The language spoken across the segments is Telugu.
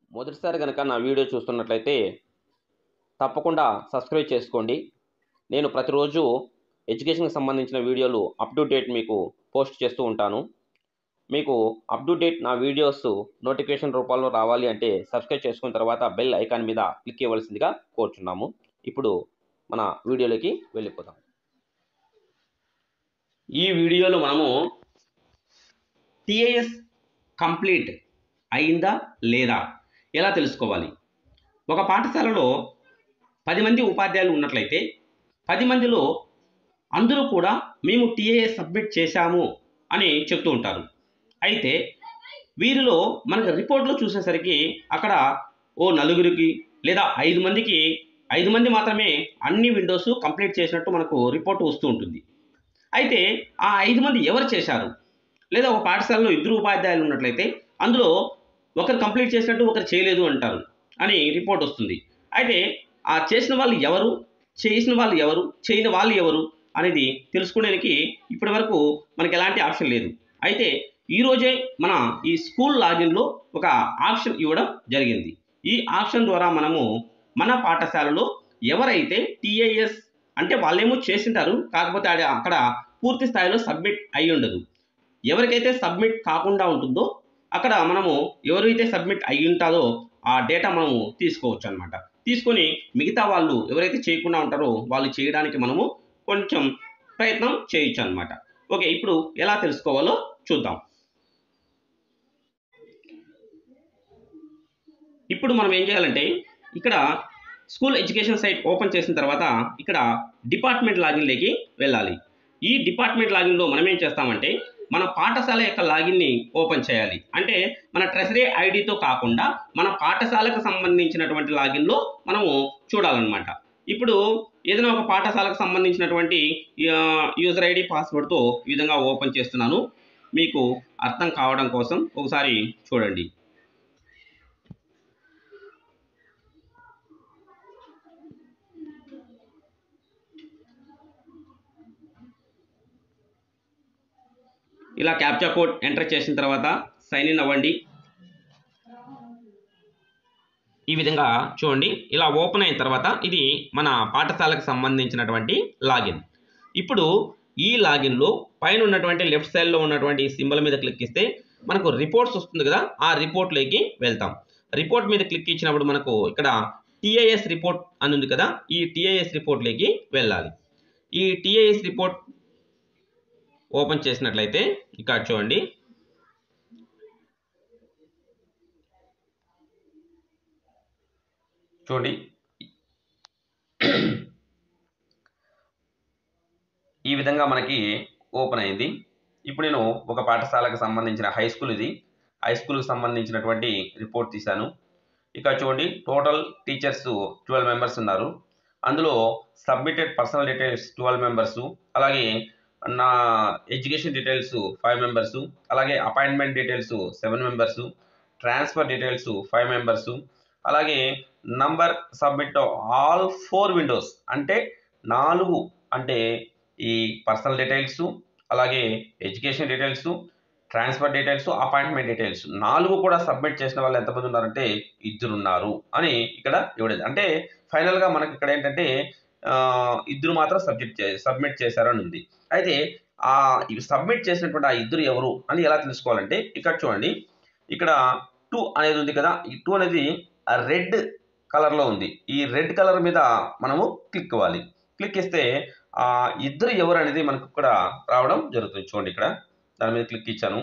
మొదటిసారి కనుక నా వీడియో చూస్తున్నట్లయితే తప్పకుండా సబ్స్క్రైబ్ చేసుకోండి నేను ప్రతిరోజు ఎడ్యుకేషన్కి సంబంధించిన వీడియోలు అప్ టు డేట్ మీకు పోస్ట్ చేస్తూ ఉంటాను మీకు అప్ టు డేట్ నా వీడియోస్ నోటిఫికేషన్ రూపాల్లో రావాలి అంటే సబ్స్క్రైబ్ చేసుకున్న తర్వాత బెల్ ఐకాన్ మీద క్లిక్ ఇవ్వవలసిందిగా కోరుచున్నాము ఇప్పుడు మన వీడియోలోకి వెళ్ళిపోదాం ఈ వీడియోలో మనము టిఏఎస్ కంప్లీట్ అయిందా లేదా ఎలా తెలుసుకోవాలి ఒక పాఠశాలలో పది మంది ఉపాధ్యాయులు ఉన్నట్లయితే పది మందిలో అందరూ కూడా మేము టీఏఎస్ సబ్మిట్ చేశాము అని చెప్తూ ఉంటారు అయితే వీరిలో మనకు రిపోర్ట్లో చూసేసరికి అక్కడ ఓ నలుగురికి లేదా ఐదు మందికి ఐదు మంది మాత్రమే అన్ని విండోస్ కంప్లీట్ చేసినట్టు మనకు రిపోర్ట్ వస్తూ ఉంటుంది అయితే ఆ ఐదు మంది ఎవరు చేశారు లేదా ఒక పాఠశాలలో ఇద్దరు ఉపాధ్యాయులు ఉన్నట్లయితే అందులో ఒకరు కంప్లీట్ చేసినట్టు ఒకరు చేయలేదు అంటారు అని రిపోర్ట్ వస్తుంది అయితే ఆ చేసిన వాళ్ళు ఎవరు చేసిన వాళ్ళు ఎవరు చేయని వాళ్ళు ఎవరు అనేది తెలుసుకోవడానికి ఇప్పటి వరకు మనకి ఎలాంటి ఆప్షన్ లేదు అయితే ఈరోజే మన ఈ స్కూల్ లాగిన్లో ఒక ఆప్షన్ ఇవ్వడం జరిగింది ఈ ఆప్షన్ ద్వారా మనము మన పాఠశాలలో ఎవరైతే టీఏఎస్ అంటే వాళ్ళేమో చేసింటారు కాకపోతే అది అక్కడ పూర్తి స్థాయిలో సబ్మిట్ అయి ఉండదు ఎవరికైతే సబ్మిట్ కాకుండా ఉంటుందో అక్కడ మనము ఎవరైతే సబ్మిట్ అయి ఉంటుందో ఆ డేటా మనము తీసుకోవచ్చు అనమాట తీసుకొని మిగతా వాళ్ళు ఎవరైతే చేయకుండా ఉంటారో వాళ్ళు చేయడానికి మనము కొంచెం ప్రయత్నం చేయొచ్చు అనమాట ఓకే ఇప్పుడు ఎలా తెలుసుకోవాలో చూద్దాం ఇప్పుడు మనం ఏం చేయాలంటే ఇక్కడ స్కూల్ ఎడ్యుకేషన్ సైట్ ఓపెన్ చేసిన తర్వాత ఇక్కడ డిపార్ట్మెంట్ లాగిన్లోకి వెళ్ళాలి ఈ డిపార్ట్మెంట్ లాగిన్లో మనం ఏం చేస్తామంటే మన పాఠశాల యొక్క లాగిన్ని ఓపెన్ చేయాలి అంటే మన ట్రెజరీ ఐడితో కాకుండా మన పాఠశాలకు సంబంధించినటువంటి లాగిన్లో మనము చూడాలన్నమాట ఇప్పుడు ఏదైనా ఒక పాఠశాలకు సంబంధించినటువంటి యూజర్ ఐడి పాస్వర్డ్తో ఈ విధంగా ఓపెన్ చేస్తున్నాను మీకు అర్థం కావడం కోసం ఒకసారి చూడండి ఇలా క్యాప్చా కోడ్ ఎంటర్ చేసిన తర్వాత సైన్ ఇన్ అవ్వండి ఈ విధంగా చూడండి ఇలా ఓపెన్ అయిన తర్వాత ఇది మన పాఠశాలకు సంబంధించినటువంటి లాగిన్ ఇప్పుడు ఈ లాగిన్లో పైన ఉన్నటువంటి లెఫ్ట్ సైడ్లో ఉన్నటువంటి సింబల్ మీద క్లిక్ ఇస్తే మనకు రిపోర్ట్స్ వస్తుంది కదా ఆ రిపోర్ట్లోకి వెళ్తాం రిపోర్ట్ మీద క్లిక్ ఇచ్చినప్పుడు మనకు ఇక్కడ టిఐఎస్ రిపోర్ట్ అని ఉంది కదా ఈ టిఐఎస్ రిపోర్ట్లోకి వెళ్ళాలి ఈ టిఐఎస్ రిపోర్ట్ ఓపెన్ చేసినట్లయితే ఇక్కడ చూడండి చూడండి ఈ విధంగా మనకి ఓపెన్ అయింది ఇప్పుడు నేను ఒక పాఠశాలకు సంబంధించిన హై స్కూల్ ఇది హై స్కూల్కి సంబంధించినటువంటి రిపోర్ట్ తీశాను ఇక్కడ చూడండి టోటల్ టీచర్స్ ట్వెల్వ్ మెంబర్స్ ఉన్నారు అందులో submitted personal details twelve members అలాగే నా ఎడ్యుకేషన్ డీటెయిల్స్ ఫైవ్ మెంబర్స్ అలాగే appointment details seven members transfer details five members అలాగే number submit all four windows అంటే నాలుగు అంటే ఈ పర్సనల్ డీటెయిల్స్ అలాగే education details transfer details appointment details నాలుగు కూడా సబ్మిట్ చేసిన వాళ్ళు ఎంతమంది ఉన్నారంటే ఇద్దరు ఉన్నారు అని ఇక్కడ ఇవ్వలేదు అంటే ఫైనల్గా మనకి ఇక్కడ ఏంటంటే ఇద్దరు మాత్రం సబ్జెక్ట్ చే సబ్మిట్ చేశారని ఉంది అయితే ఆ సబ్మిట్ చేసినటువంటి ఆ ఇద్దరు ఎవరు అని ఎలా తెలుసుకోవాలంటే ఇక్కడ చూడండి ఇక్కడ టూ అనేది ఉంది కదా ఈ టూ అనేది రెడ్ కలర్లో ఉంది ఈ రెడ్ కలర్ మీద మనము క్లిక్ ఇవ్వాలి క్లిక్ ఇస్తే ఆ ఇద్దరు ఎవరు అనేది మనకు ఇక్కడ రావడం జరుగుతుంది చూడండి ఇక్కడ దాని మీద క్లిక్ ఇచ్చాను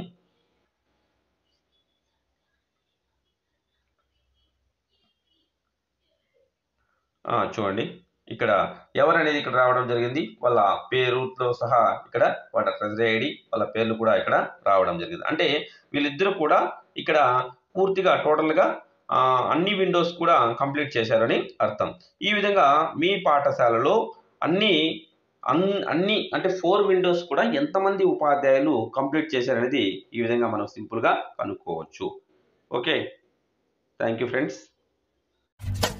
చూడండి ఇక్కడ ఎవరు అనేది ఇక్కడ రావడం జరిగింది వాళ్ళ పేరుతో సహా ఇక్కడ వాళ్ళ ట్రెజరీ ఐడి వాళ్ళ పేర్లు కూడా ఇక్కడ రావడం జరిగింది అంటే వీళ్ళిద్దరూ కూడా ఇక్కడ పూర్తిగా టోటల్గా అన్ని విండోస్ కూడా కంప్లీట్ చేశారని అర్థం ఈ విధంగా మీ పాఠశాలలో అన్ని అన్ అన్ని అంటే ఫోర్ విండోస్ కూడా ఎంతమంది ఉపాధ్యాయులు కంప్లీట్ చేశారనేది ఈ విధంగా మనం సింపుల్గా కనుక్కోవచ్చు ఓకే థ్యాంక్ యూ ఫ్రెండ్స్